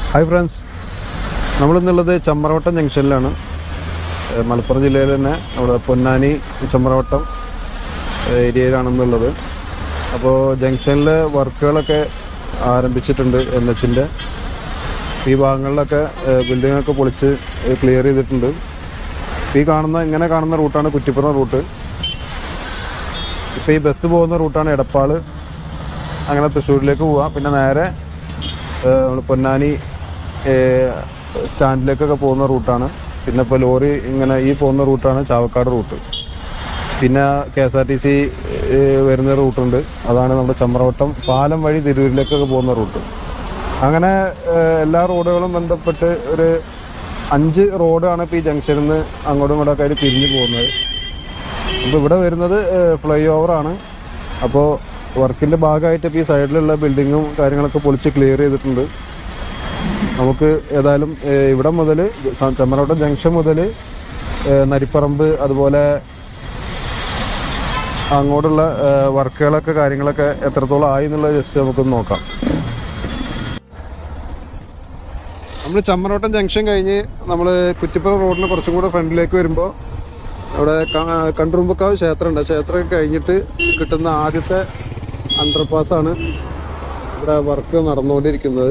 hi friends നമ്മളിന്നുള്ളത് ചമ്രവട്ടം ജംഗ്ഷനിലാണ് ഏഹ് മലപ്പുറം ജില്ലയിൽ തന്നെ നമ്മുടെ പൊന്നാനി ചമ്രവട്ടം ഏഹ് ഏരിയയിലാണെന്നുള്ളത് അപ്പോൾ ജംഗ്ഷനിലെ വർക്കുകളൊക്കെ ആരംഭിച്ചിട്ടുണ്ട് എൻ എച്ചിൻ്റെ ഈ ഭാഗങ്ങളിലൊക്കെ ബിൽഡിങ്ങൊക്കെ പൊളിച്ച് ക്ലിയർ ചെയ്തിട്ടുണ്ട് ഈ കാണുന്ന ഇങ്ങനെ കാണുന്ന റൂട്ടാണ് കുറ്റിപ്പുറം റൂട്ട് ഇപ്പോൾ ഈ ബസ് പോകുന്ന റൂട്ടാണ് എടപ്പാൾ അങ്ങനെ തൃശ്ശൂരിലേക്ക് പോവാം പിന്നെ നേരെ നമ്മൾ പൊന്നാനി ഏഹ്, സ്റ്റാൻഡിലേക്കൊക്കെ പോകുന്ന റൂട്ടാണ് പിന്നെ ഇപ്പോൾ ലോറി ഇങ്ങനെ ഈ പോകുന്ന റൂട്ടാണ് ചാവക്കാട് റൂട്ട് പിന്നെ K S R T C വരുന്ന റൂട്ടുണ്ട് അതാണ് നമ്മുടെ ചമ്രവട്ടം പാലം വഴി തിരൂരിലേക്കൊക്കെ പോകുന്ന റൂട്ട് അങ്ങനെ ഏഹ്, എല്ലാ റോഡുകളും ബന്ധപ്പെട്ട് ഒരു അഞ്ച് റോഡാണ് ഇപ്പോൾ ഈ ജംഗ്ഷനിൽ നിന്ന് അങ്ങോട്ടും ഇങ്ങോട്ടൊക്കെ ആയിട്ട് തിരിഞ്ഞു പോകുന്നത് അപ്പോൾ ഇവിടെ വരുന്നത് ഫ്ലൈ ഓവറാണ് അപ്പോൾ വർക്കിൻ്റെ ഭാഗമായിട്ട് ഇപ്പോൾ ഈ സൈഡിലുള്ള ബിൽഡിങ്ങും കാര്യങ്ങളൊക്കെ പൊളിച്ച് ക്ലിയർ ചെയ്തിട്ടുണ്ട് നമുക്ക് ഏതായാലും ഏഹ്, ഇവിടെ മുതൽ ചമ്മറോട്ടം ജംഗ്ഷൻ മുതൽ നരിപ്പറമ്പ് അതുപോലെ അങ്ങോട്ടുള്ള ഏഹ്, വർക്കുകളൊക്കെ കാര്യങ്ങളൊക്കെ എത്രത്തോളം ആയി എന്നുള്ളത് ജസ്റ്റ് നമുക്കൊന്ന് നോക്കാം നമ്മൾ ചമ്മറോട്ടം ജംഗ്ഷൻ കഴിഞ്ഞ് നമ്മൾ കുറ്റിപ്പുറം റോഡിന് കുറച്ചും കൂടെ ഫ്രണ്ടിലേക്ക് വരുമ്പോൾ അവിടെ ക- കണ്ടുറുമ്പക്കാവ് ക്ഷേത്രമുണ്ട് ആ ക്ഷേത്രം കഴിഞ്ഞിട്ട് കിട്ടുന്ന ആദ്യത്തെ അണ്ടർപാസ്സാണ് ഇവിടെ വർക്ക് നടന്നുകൊണ്ടിരിക്കുന്നത്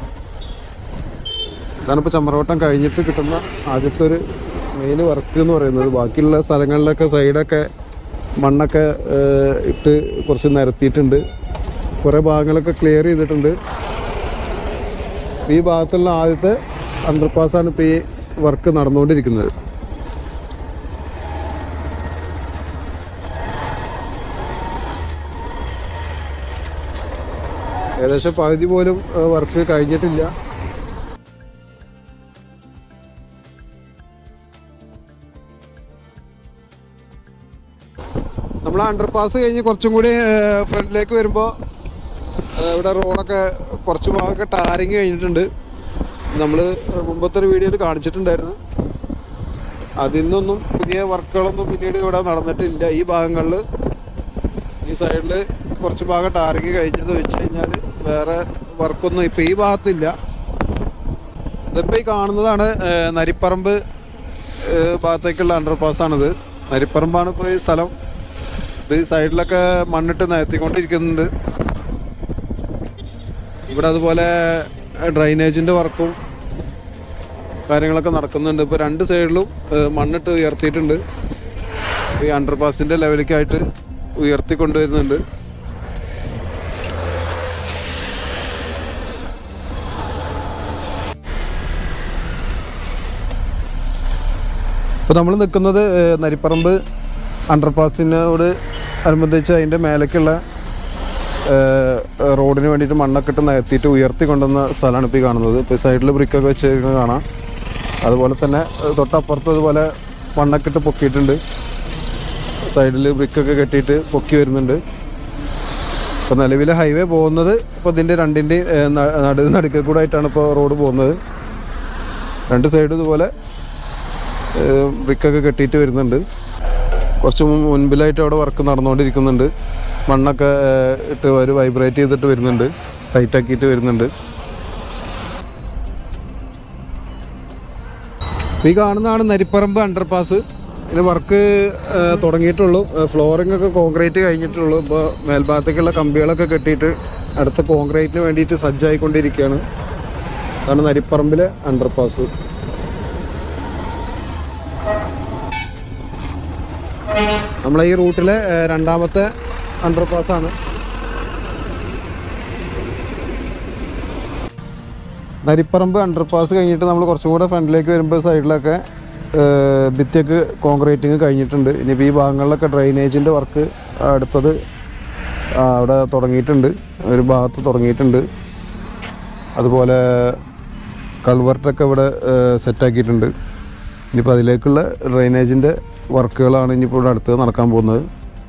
ഇതാണ് ഇപ്പോൾ ചമ്മറവട്ടം കഴിഞ്ഞിട്ട് കിട്ടുന്ന ആദ്യത്തെ ഒരു മെയിൻ വർക്ക് എന്ന് പറയുന്നത് ബാക്കിയുള്ള സ്ഥലങ്ങളിലൊക്കെ സൈഡൊക്കെ മണ്ണൊക്കെ ഏഹ്, ഇട്ട് കുറച്ച് നിരത്തിയിട്ടുണ്ട് കുറേ ഭാഗങ്ങളൊക്കെ ക്ലിയർ ചെയ്തിട്ടുണ്ട് ഈ ഭാഗത്തുള്ള ആദ്യത്തെ അണ്ടർപാസ്സാണ് ഇപ്പോൾ ഈ വർക്ക് നടന്നുകൊണ്ടിരിക്കുന്നത് ഏകദേശം പകുതി പോലും വർക്ക് കഴിഞ്ഞിട്ടില്ല നമ്മൾ അണ്ടർപാസ് കഴിഞ്ഞ് കുറച്ചും കൂടി ഫ്രണ്ടിലേക്ക് വരുമ്പോൾ ഇവിടെ റോഡൊക്കെ കുറച്ച് ഭാഗമൊക്കെ ടാരിങ് കഴിഞ്ഞിട്ടുണ്ട് നമ്മൾ മുമ്പത്തെ ഒരു വീഡിയോയിൽ കാണിച്ചിട്ടുണ്ടായിരുന്നു അതിൽ നിന്നൊന്നും പുതിയ വർക്കുകളൊന്നും പിന്നീട് ഇവിടെ നടന്നിട്ടില്ല ഈ ഭാഗങ്ങളിൽ ഈ സൈഡിൽ കുറച്ച് ഭാഗം ടാറിങ് കഴിഞ്ഞത് വെച്ച് കഴിഞ്ഞാൽ വേറെ വർക്കൊന്നും ഇപ്പം ഈ ഭാഗത്തില്ല ഇതിപ്പോൾ ഈ കാണുന്നതാണ് ഏഹ്, നരിപ്പറമ്പ് ഏഹ്, ഭാഗത്തേക്കുള്ള അണ്ടർപാസ്സാണിത് നരിപ്പറമ്പാണ് ഇപ്പോൾ ഈ സ്ഥലം ഇത് ഈ സൈഡിലൊക്കെ മണ്ണിട്ട് നിരത്തിക്കൊണ്ടിരിക്കുന്നുണ്ട് ഇവിടെ അതുപോലെ ഡ്രൈനേജിൻ്റെ വർക്കും കാര്യങ്ങളൊക്കെ നടക്കുന്നുണ്ട് ഇപ്പോൾ രണ്ട് സൈഡിലും ഏഹ്, മണ്ണിട്ട് ഉയർത്തിയിട്ടുണ്ട് ഈ അണ്ടർപാസിൻ്റെ ലെവലിലേക്കായിട്ട് ഉയർത്തി കൊണ്ടുവരുന്നുണ്ട് ഇപ്പോൾ നമ്മൾ നിൽക്കുന്നത് ഏഹ്, നരിപ്പറമ്പ് അണ്ടർപാസിനോട് അനുബന്ധിച്ച് അതിൻ്റെ മേലേക്കുള്ള ഏഹ്, റോഡിന് വേണ്ടിയിട്ട് മണ്ണൊക്കെ ഇട്ട് നിരത്തിയിട്ട് ഉയർത്തി കൊണ്ടുവന്ന സ്ഥലമാണ് ഇപ്പോൾ ഈ കാണുന്നത് ഇപ്പോൾ സൈഡിൽ ബ്രിക്കൊക്കെ വെച്ചിരിക്കുന്നത് കാണാം അതുപോലെ തന്നെ ഏഹ്, തൊട്ടപ്പുറത്ത് അതുപോലെ മണ്ണൊക്കെ ഇട്ട് പൊക്കിയിട്ടുണ്ട് സൈഡിൽ ബ്രിക്കൊക്കെ കെട്ടിയിട്ട് പൊക്കി വരുന്നുണ്ട് ഇപ്പോൾ നിലവിലെ ഹൈവേ പോകുന്നത് ഇപ്പോൾ ഇതിൻ്റെ രണ്ടിൻ്റെയും ഏഹ്, ന- നടു നടുക്കിൽ കൂടെ ആയിട്ടാണ് ഇപ്പോൾ റോഡ് പോകുന്നത് രണ്ട് സൈഡും ഇതുപോലെ ഏഹ്, ബ്രിക്കൊക്കെ കെട്ടിയിട്ട് വരുന്നുണ്ട് കുറച്ച് മുൻ- മുൻപിലായിട്ട് അവിടെ വർക്ക് നടന്നുകൊണ്ടിരിക്കുന്നുണ്ട് മണ്ണൊക്കെ ഏഹ്, ഇട്ട് ഒരു വൈബ്രേറ്റ് ചെയ്തിട്ട് വരുന്നുണ്ട് ടൈറ്റ് ആക്കിയിട്ട് വരുന്നുണ്ട് ഈ കാണുന്നതാണ് നരിപ്പറമ്പ് അണ്ടർപാസ് ഇതിന് വർക്ക് തുടങ്ങിയിട്ടുള്ളൂ ഫ്ലോറിംഗ് ഒക്കെ കോൺക്രീറ്റ് കഴിഞ്ഞിട്ടുള്ളൂ ഇപ്പോൾ മേൽഭാഗത്തേക്കുള്ള കമ്പികളൊക്കെ കെട്ടിയിട്ട് അടുത്ത കോൺക്രീറ്റിന് വേണ്ടിയിട്ട് സജ്ജായിക്കൊണ്ടിരിക്കുകയാണ് അതാണ് നരിപ്പറമ്പിലെ അണ്ടർപാസ് നമ്മളെ ഈ റൂട്ടിലെ ഏഹ്, രണ്ടാമത്തെ അണ്ടർപാസ് ആണ് നരിപ്പറമ്പ് അണ്ടർപാസ് കഴിഞ്ഞിട്ട് നമ്മൾ കുറച്ചും കൂടെ ഫ്രണ്ടിലേക്ക് വരുമ്പോൾ സൈഡിലൊക്കെ ഏഹ്, ഭിത്തിയൊക്കെ കോൺക്രീറ്റിങ് കഴിഞ്ഞിട്ടുണ്ട് ഇനിയിപ്പോൾ ഈ ഭാഗങ്ങളിലൊക്കെ ഡ്രൈനേജിൻ്റെ വർക്ക് അടുത്തത് ആ, അവിടെ തുടങ്ങിയിട്ടുണ്ട് ഒരു ഭാഗത്ത് തുടങ്ങിയിട്ടുണ്ട് അതുപോലെ കൾവർട്ടൊക്കെ ഇവിടെ സെറ്റാക്കിയിട്ടുണ്ട് ഇനിയിപ്പോൾ അതിലേക്കുള്ള ഡ്രൈനേജിൻ്റെ വർക്കുകളാണ് ഇനിയിപ്പോൾ ഇവിടെ അടുത്ത് നടക്കാൻ പോകുന്നത്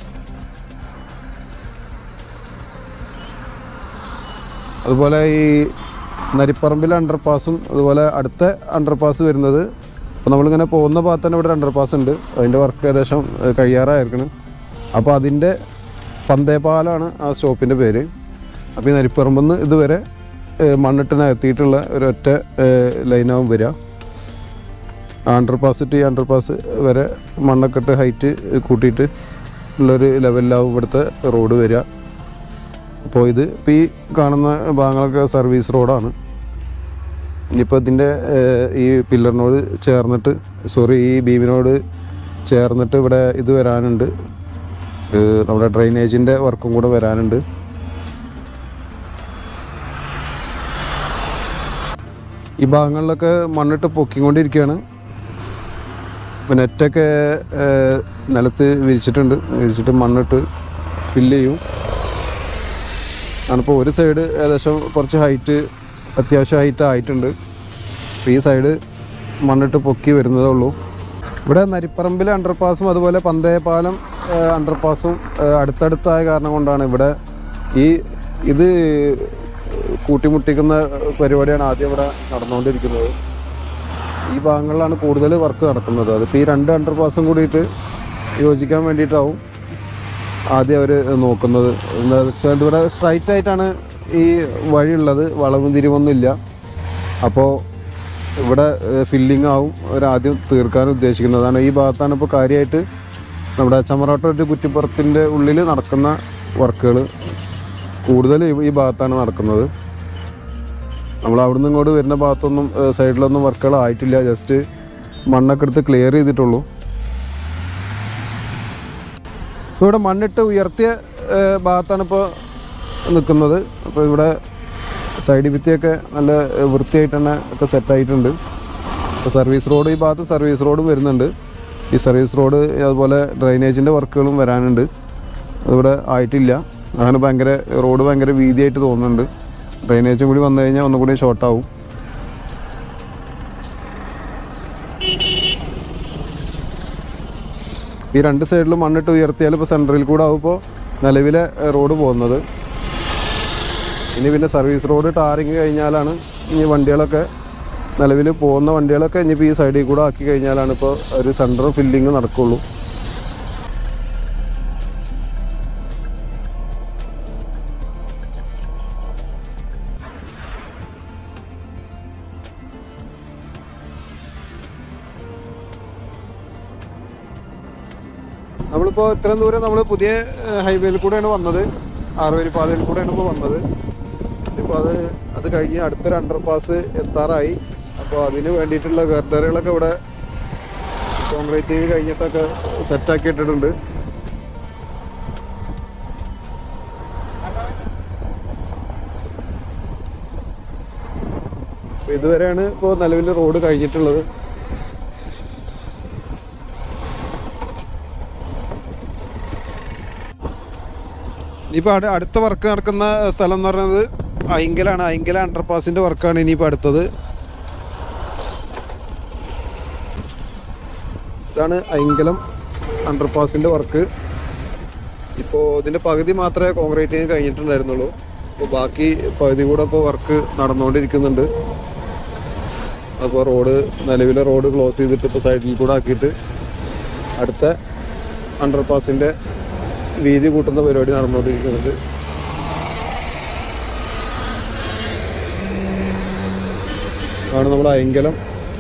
അതുപോലെ ഈ നരിപ്പറമ്പിലെ അണ്ടർപാസും അതുപോലെ അടുത്ത അണ്ടർപാസ് വരുന്നത് അപ്പോൾ നമ്മളിങ്ങനെ പോകുന്ന ഭാഗത്ത് തന്നെ ഇവിടെ അണ്ടർപാസ് ഉണ്ട് അതിൻ്റെ വർക്ക് ഏകദേശം ഏഹ്, കഴിയാറായിരിക്കണം അപ്പോൾ അതിൻ്റെ പന്തേപാലാണ് ആ സ്റ്റോപ്പിൻ്റെ പേര് അപ്പോൾ ഈ നരിപ്പറമ്പിൽ നിന്ന് ഇതുവരെ മണ്ണിട്ടിനെത്തിയിട്ടുള്ള ഒരൊറ്റ ലൈനാവും വരിക underpass to underpass വരെ മണ്ണൊക്കെ ഇട്ട് ഹൈറ്റ് കൂട്ടിയിട്ട് ഉള്ളൊരു ലെവലിലാവും ഇവിടുത്തെ റോഡ് വരിക അപ്പോൾ ഇത് ഇപ്പോൾ ഈ കാണുന്ന ഭാഗങ്ങളൊക്കെ സർവീസ് റോഡാണ് ഇനിയിപ്പോൾ ഇതിൻ്റെ ഏഹ്, ഈ പില്ലറിനോട് ചേർന്നിട്ട് സോറി ഈ ബീമിനോട് ചേർന്നിട്ട് ഇവിടെ ഇത് വരാനുണ്ട് ഏഹ്, നമ്മുടെ ഡ്രൈനേജിൻ്റെ വർക്കും കൂടെ വരാനുണ്ട് ഈ ഭാഗങ്ങളിലൊക്കെ മണ്ണിട്ട് പൊക്കിക്കൊണ്ടിരിക്കുകയാണ് ഇപ്പം നെറ്റൊക്കെ ഏഹ്, നിലത്ത് വിരിച്ചിട്ടുണ്ട് വിരിച്ചിട്ട് മണ്ണിട്ട് ഫില്ല് ചെയ്യും ആണിപ്പോൾ ഒരു സൈഡ് ഏകദേശം കുറച്ച് ഹൈറ്റ് അത്യാവശ്യം ഹൈറ്റ് ആയിട്ടുണ്ട് അപ്പോൾ ഈ സൈഡ് മണ്ണിട്ട് പൊക്കി വരുന്നതേ ഉള്ളൂ ഇവിടെ നരിപ്പറമ്പിൽ അണ്ടർപാസും അതുപോലെ പന്തയപാലം അണ്ടർപാസും അടുത്തടുത്തായ കാരണം കൊണ്ടാണ് ഇവിടെ ഈ ഇത് കൂട്ടിമുട്ടിക്കുന്ന പരിപാടിയാണ് ആദ്യം ഇവിടെ നടന്നുകൊണ്ടിരിക്കുന്നത് ഈ ഭാഗങ്ങളിലാണ് കൂടുതൽ വർക്ക് നടക്കുന്നത് അതിപ്പോൾ ഈ രണ്ട് അണ്ടർപാസും കൂടിയിട്ട് യോജിക്കാൻ വേണ്ടിയിട്ടാവും ആദ്യം അവർ നോക്കുന്നത് എന്താ വെച്ചാൽ ഇവിടെ സ്ട്രൈറ്റ് ആയിട്ടാണ് ഈ വഴിയുള്ളത് വളവും തിരിവൊന്നും ഇല്ല അപ്പോൾ ഇവിടെ ഫില്ലിംഗ് ആവും അവർ ആദ്യം തീർക്കാൻ ഉദ്ദേശിക്കുന്നതാണ് ഈ ഭാഗത്താണ് ഇപ്പോൾ കാര്യമായിട്ട് നമ്മുടെ ചമറാട്ടൊരു കുറ്റിപ്പുറത്തിൻ്റെ ഉള്ളിൽ നടക്കുന്ന വർക്കുകൾ കൂടുതൽ ഈ- ഈ ഭാഗത്താണ് നടക്കുന്നത് നമ്മൾ അവിടുന്ന് ഇങ്ങോട്ട് വരുന്ന ഭാഗത്തൊന്നും ഏഹ്, സൈഡിലൊന്നും വർക്കുകൾ ആയിട്ടില്ല ജസ്റ്റ് മണ്ണൊക്കെ എടുത്ത് ക്ലിയർ ചെയ്തിട്ടുള്ളൂ ഇപ്പോൾ ഇവിടെ മണ്ണിട്ട് ഉയർത്തിയ ഏഹ്, ഭാഗത്താണ് ഇപ്പോൾ നിൽക്കുന്നത് അപ്പോൾ ഇവിടെ സൈഡ് ഭിത്തിയൊക്കെ നല്ല ഏഹ്, വൃത്തിയായിട്ട് തന്നെ ഒക്കെ സെറ്റായിട്ടുണ്ട് ഇപ്പോൾ സർവീസ് റോഡ് ഈ ഭാഗത്ത് സർവീസ് റോഡും വരുന്നുണ്ട് ഈ സർവീസ് റോഡ് അതുപോലെ ഡ്രൈനേജിൻ്റെ വർക്കുകളും വരാനുണ്ട് അതിവിടെ ആയിട്ടില്ല അങ്ങനെ ഭയങ്കര റോഡ് ഭയങ്കര വീതിയായിട്ട് തോന്നുന്നുണ്ട് ഡ്രൈനേജും കൂടി വന്നു കഴിഞ്ഞാൽ ഒന്നുകൂടി ഷോർട്ടാവും ഈ രണ്ട് സൈഡിലും മണ്ണിട്ട് ഉയർത്തിയാൽ ഇപ്പോൾ സെൻട്രൽ കൂടെ ആവും ഇപ്പോൾ നിലവിലെ ഏഹ്, റോഡ് പോകുന്നത് ഇനി പിന്നെ സർവീസ് റോഡ് ടാറിങ് കഴിഞ്ഞാലാണ് ഇനി വണ്ടികളൊക്കെ നിലവിൽ പോകുന്ന വണ്ടികളൊക്കെ ഇനിയിപ്പോൾ ഈ സൈഡിൽ കൂടെ ആക്കി കഴിഞ്ഞാലാണ് ഇപ്പോൾ ഒരു സെൻറ്റർ ഫില്ലിങ് നടക്കുള്ളൂ നമ്മളിപ്പോൾ ഇത്രയും ദൂരം നമ്മൾ പുതിയ ഹൈവേയിൽ കൂടെയാണ് വന്നത് ആറുവരി പാതയിൽ കൂടെയാണ് ഇപ്പോൾ വന്നത് ഇപ്പോൾ അത് അത് കഴിഞ്ഞ് അടുത്തൊരു അണ്ടർ പാസ് എത്താറായി അപ്പോൾ അതിന് വേണ്ടിയിട്ടുള്ള ഗർഡറുകളൊക്കെ ഇവിടെ കോൺക്രീറ്റ് ചെയ്ത് കഴിഞ്ഞിട്ടൊക്കെ സെറ്റാക്കി ഇട്ടിട്ടുണ്ട് അപ്പോൾ ഇതുവരെയാണ് ഇപ്പോൾ നിലവിൽ റോഡ് കഴിഞ്ഞിട്ടുള്ളത് ഇനിയിപ്പോൾ അടു അടുത്ത വർക്ക് നടക്കുന്ന സ്ഥലം എന്ന് പറയുന്നത് ഐങ്കലാണ് ഐങ്കല അണ്ടർപാസിൻ്റെ വർക്കാണ് ഇനിയിപ്പോൾ അടുത്തത് ഇതാണ് ഐങ്കലം അണ്ടർപാസിൻ്റെ വർക്ക് ഇപ്പോൾ ഇതിൻ്റെ പകുതി മാത്രമേ കോൺക്രീറ്റ് ചെയ്ത് കഴിഞ്ഞിട്ടുണ്ടായിരുന്നുള്ളൂ അപ്പോൾ ബാക്കി പകുതി കൂടെ ഇപ്പോൾ വർക്ക് നടന്നുകൊണ്ടിരിക്കുന്നുണ്ട് അപ്പോൾ റോഡ് നിലവിലെ റോഡ് ക്ലോസ് ചെയ്തിട്ട് ഇപ്പോൾ സൈഡിൽ കൂടെ ആക്കിയിട്ട് അടുത്ത അണ്ടർപാസിൻ്റെ വീതി കൂട്ടുന്ന പരിപാടി നടന്നുകൊണ്ടിരിക്കുന്നുണ്ട് ആണ് നമ്മുടെ അയങ്കലം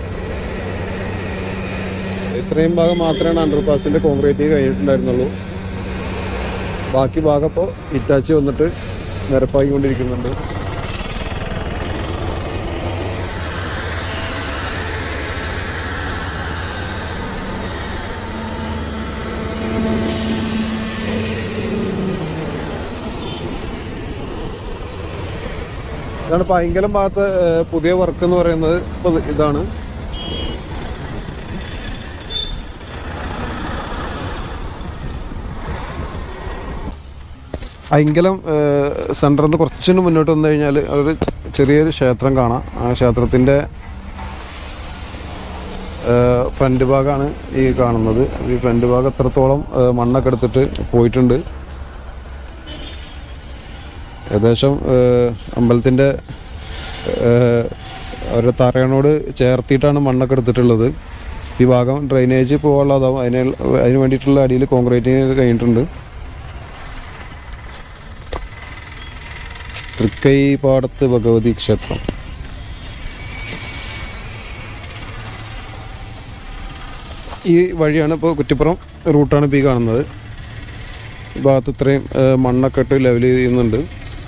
ഇത്രയും ഭാഗം മാത്രമാണ് അണ്ടർപാസിന്റെ കോൺക്രീറ്റ് കഴിഞ്ഞിട്ടുണ്ടായിരുന്നുള്ളൂ ബാക്കി ഭാഗം ഇപ്പോൾ ഇറ്റാച്ചി വന്നിട്ട് നിരപ്പാക്കിക്കൊണ്ടിരിക്കുന്നുണ്ട് ഇതാണ് പൈങ്കലം ഭാഗത്ത് ഏഹ്, പുതിയ വർക്ക് എന്ന് പറയുന്നത് ഇപ്പോൾ ഇതാണ് ഐങ്കലം സെൻറ്ററിൽ നിന്ന് കുറച്ചുകൂടി മുന്നോട്ട് വന്നു കഴിഞ്ഞാൽ ഒരു ചെറിയൊരു ക്ഷേത്രം കാണാം ആ ക്ഷേത്രത്തിൻ്റെ ഫ്രണ്ട് ഭാഗമാണ് ഈ കാണുന്നത് ഈ ഫ്രണ്ട് ഭാഗം എത്രത്തോളം ഏഹ്, മണ്ണൊക്കെ എടുത്തിട്ട് പോയിട്ടുണ്ട് ഏകദേശം അമ്പലത്തിൻ്റെ ഒരു തറയണോട് ചേർത്തിയിട്ടാണ് മണ്ണൊക്കെ എടുത്തിട്ടുള്ളത് ഈ ഭാഗം ഡ്രൈനേജ് പോകാനുള്ളതാവും അതിന് അതിന് വേണ്ടിയിട്ടുള്ള അടിയിൽ കോൺക്രീറ്റിംഗ് കഴിഞ്ഞിട്ടുണ്ട് തൃക്കൈപാടത്ത് ഭഗവതി ക്ഷേത്രം ഈ വഴിയാണ് ഇപ്പോൾ കുറ്റിപ്പുറം റൂട്ടാണ് ഇപ്പോൾ ഈ കാണുന്നത് ഈ ഭാഗത്ത് ഇത്രയും ഏ, മണ്ണൊക്കെ ഇട്ട് ലെവൽ ചെയ്യുന്നുണ്ട്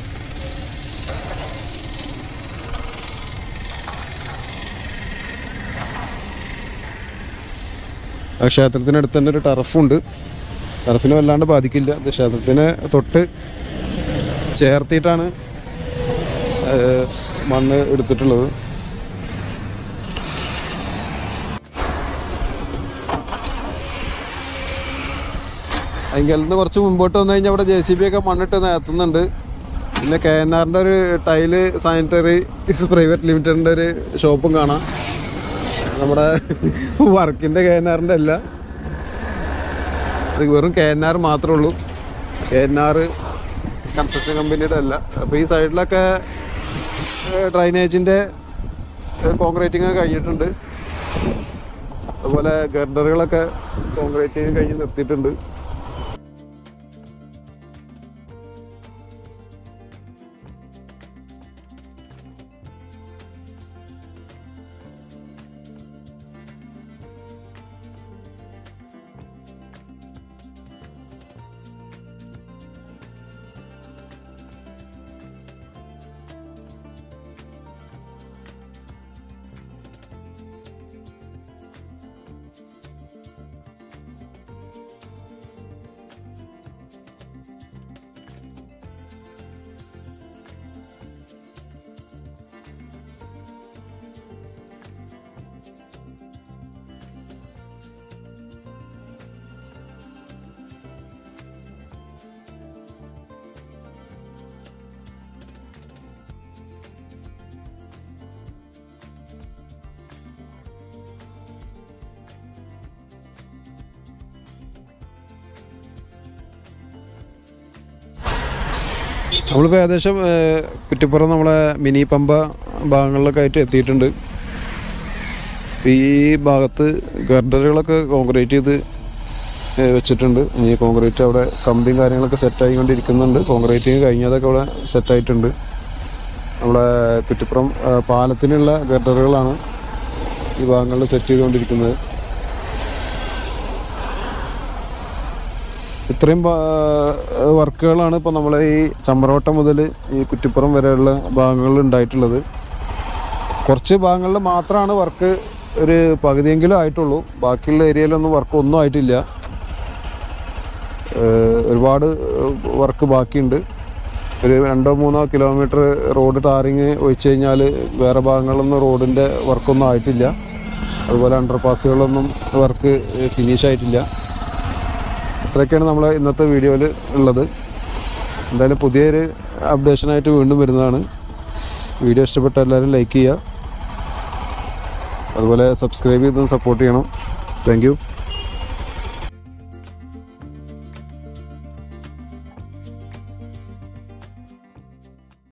ആ ക്ഷേത്രത്തിനടുത്ത് തന്നെ ഒരു ടർഫുണ്ട് ടർഫിന് വല്ലാണ്ട് ബാധിക്കില്ല ഇത് ക്ഷേത്രത്തിന് തൊട്ട് ചേർത്തിയിട്ടാണ് ഏ, മണ്ണ് എടുത്തിട്ടുള്ളത് അതിൽ നിന്ന് കുറച്ച് മുമ്പോട്ട് വന്നു കഴിഞ്ഞാൽ അവിടെ ജെ സി ബി ഒക്കെ മണ്ണിട്ട് നിരത്തുന്നുണ്ട് പിന്നെ കെ എൻ ആറിൻ്റെ ഒരു ടൈല് സാനിറ്ററി പ്രൈവറ്റ് ലിമിറ്റഡിൻ്റെ ഒരു ഷോപ്പും കാണാം നമ്മുടെ വർക്കിൻ്റെ കെ എൻ ആറിൻ്റെ അല്ല ഇത് വെറും കെ എൻ ആർ മാത്രമേ ഉള്ളൂ കെ എൻ ആർ കൺസ്ട്രക്ഷൻ കമ്പനിയുടെ അല്ല അപ്പോൾ ഈ സൈഡിലൊക്കെ ഡ്രൈനേജിൻ്റെ കോൺക്രീറ്റിംഗ് ഒക്കെ കഴിഞ്ഞിട്ടുണ്ട് അതുപോലെ ഗർഡറുകളൊക്കെ കോൺക്രീറ്റ് കഴിഞ്ഞ് നിർത്തിയിട്ടുണ്ട് നമ്മളിപ്പോൾ ഏകദേശം ഏഹ്, കുറ്റിപ്പുറം നമ്മളെ മിനി പമ്പ ഭാഗങ്ങളിലൊക്കെ ആയിട്ട് എത്തിയിട്ടുണ്ട് ഈ ഭാഗത്ത് ഗർഡറുകളൊക്കെ കോൺക്രീറ്റ് ചെയ്ത് ഏഹ്, വെച്ചിട്ടുണ്ട് ഇനി കോൺക്രീറ്റ് അവിടെ കമ്പിയും കാര്യങ്ങളൊക്കെ സെറ്റ് ആയിക്കൊണ്ടിരിക്കുന്നുണ്ട് കോൺക്രീറ്റിങ് കഴിഞ്ഞതൊക്കെ അവിടെ സെറ്റ് ആയിട്ടുണ്ട് നമ്മളെ കുറ്റിപ്പുറം ഏഹ്, പാലത്തിനുള്ള ഗർഡറുകളാണ് ഈ ഭാഗങ്ങളിൽ സെറ്റ് ചെയ്തുകൊണ്ടിരിക്കുന്നത് ഇത്രയും ഭാ- വർക്കുകളാണ് ഇപ്പോൾ നമ്മളെ ഈ ചമ്രവട്ടം മുതൽ ഈ കുറ്റിപ്പുറം വരെയുള്ള ഭാഗങ്ങളിൽ ഉണ്ടായിട്ടുള്ളത് കുറച്ച് ഭാഗങ്ങളിൽ മാത്രമാണ് വർക്ക് ഒരു പകുതിയെങ്കിലും ആയിട്ടുള്ളൂ ബാക്കിയുള്ള ഏരിയയിലൊന്നും വർക്ക് ഒന്നും ആയിട്ടില്ല ഏഹ് ഒരുപാട് വർക്ക് ബാക്കിയുണ്ട് ഒരു രണ്ടോ മൂന്നോ കിലോമീറ്റർ റോഡ് ടാറിങ് ഒഴിച്ചു കഴിഞ്ഞാൽ വേറെ ഭാഗങ്ങളിലൊന്നും റോഡിൻ്റെ വർക്കൊന്നും ആയിട്ടില്ല അതുപോലെ അണ്ടർപാസുകളൊന്നും വർക്ക് ഫിനിഷ് ആയിട്ടില്ല ഇത്രയൊക്കെയാണ് നമ്മളെ ഇന്നത്തെ വീഡിയോയിൽ ഉള്ളത് എന്തായാലും പുതിയൊരു അപ്ഡേഷനായിട്ട് വീണ്ടും വരുന്നതാണ് വീഡിയോ ഇഷ്ടപ്പെട്ട എല്ലാവരും ലൈക്ക് ചെയ്യുക അതുപോലെ സബ്സ്ക്രൈബ് ചെയ്ത് സപ്പോർട്ട് ചെയ്യണം താങ്ക്